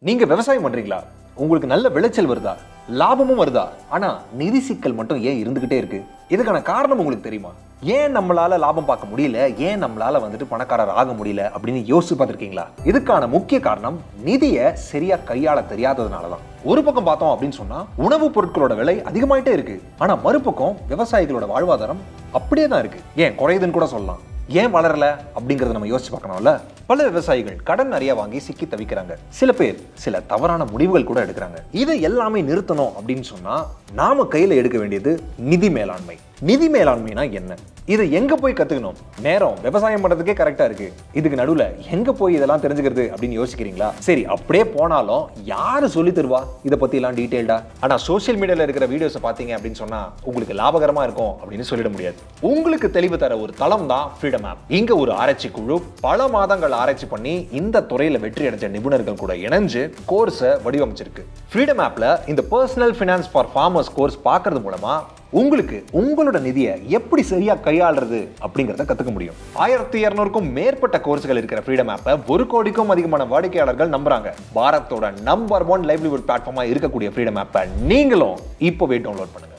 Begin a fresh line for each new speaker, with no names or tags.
நீங்க விவசாயம் பண்றீங்களா உங்களுக்கு நல்ல விளைச்சல் வருதா லாபமும் வருதா ஆனா நிதி சிக்கல் மட்டும் ஏன் இருந்துகிட்டே இருக்கு இதுக்கான காரணம் உங்களுக்கு தெரியுமா ஏன் நம்மளால லாபம் பார்க்க முடியல ஏன் நம்மளால வந்துட்டு பணக்காரர் ஆக முடியல அப்படின்னு யோசிச்சு பார்த்திருக்கீங்களா இதுக்கான முக்கிய காரணம் நிதியை சரியா கையாள தெரியாததுனால தான் ஒரு பக்கம் பார்த்தோம் அப்படின்னு சொன்னா உணவுப் பொருட்களோட விலை அதிகமாயிட்டே இருக்கு ஆனா மறுபக்கம் விவசாயிகளோட வாழ்வாதாரம் அப்படியே தான் இருக்கு ஏன் குறையுதுன்னு கூட சொல்லலாம் ஏன் வளரல அப்படிங்கறத நம்ம யோசிச்சு பார்க்கணும்ல பல விவசாயிகள் கடன் நிறைய வாங்கி சிக்கி தவிக்கிறாங்க சில பேர் சில தவறான முடிவுகள் கூட எடுக்கிறாங்க இதை எல்லாமே நிறுத்தணும் அப்படின்னு சொன்னா நாம கையில எடுக்க வேண்டியது நிதி மேலாண்மை நிதி மேலாண்மைனா என்ன இதை எங்க போய் கத்துக்கணும் நேரம் விவசாயம் பண்றதுக்கே கரெக்டா இருக்கு இதுக்கு நடுவுல எங்க போய் இதெல்லாம் தெரிஞ்சுக்கிறது அப்படின்னு யோசிக்கிறீங்களா சரி அப்படியே போனாலும் யாரு சொல்லி தருவா இதை பத்தி எல்லாம் டீடைல்டா ஆனா சோஷியல் மீடியால இருக்கிற வீடியோஸ் பாத்தீங்க அப்படின்னு சொன்னா உங்களுக்கு லாபகரமா இருக்கும் அப்படின்னு சொல்லிட முடியாது உங்களுக்கு தெளிவு தர ஒரு தளம் தான் ஃப்ரீடம் ஆப் இங்க ஒரு ஆராய்ச்சி குழு பல மாதங்கள் ஆராய்ச்சி பண்ணி இந்த துறையில வெற்றி அடைஞ்ச நிபுணர்கள் கூட இணைஞ்சு கோர்ஸை வடிவமைச்சிருக்கு ஃப்ரீடம் ஆப்ல இந்த personal finance for farmers course பார்க்கறது மூலமா உங்களுக்கு உங்களோட நிதியை எப்படி சரியா கையாளுறது அப்படிங்கறத கத்துக்க முடியும் ஆயிரத்தி இருநூறுக்கும் மேற்பட்ட கோர்ஸ்கள் இருக்கிற ஃப்ரீடம் ஆப்பை ஒரு கோடிக்கும் அதிகமான வாடிக்கையாளர்கள் நம்புறாங்க பாரத்தோட நம்பர் ஒன் லைவ்லிவுட் பிளாட்ஃபார்மா இருக்கக்கூடிய ஃப்ரீடம் ஆப்பை நீங்களும் இப்போவே டவுன்லோட் பண்ணுங்க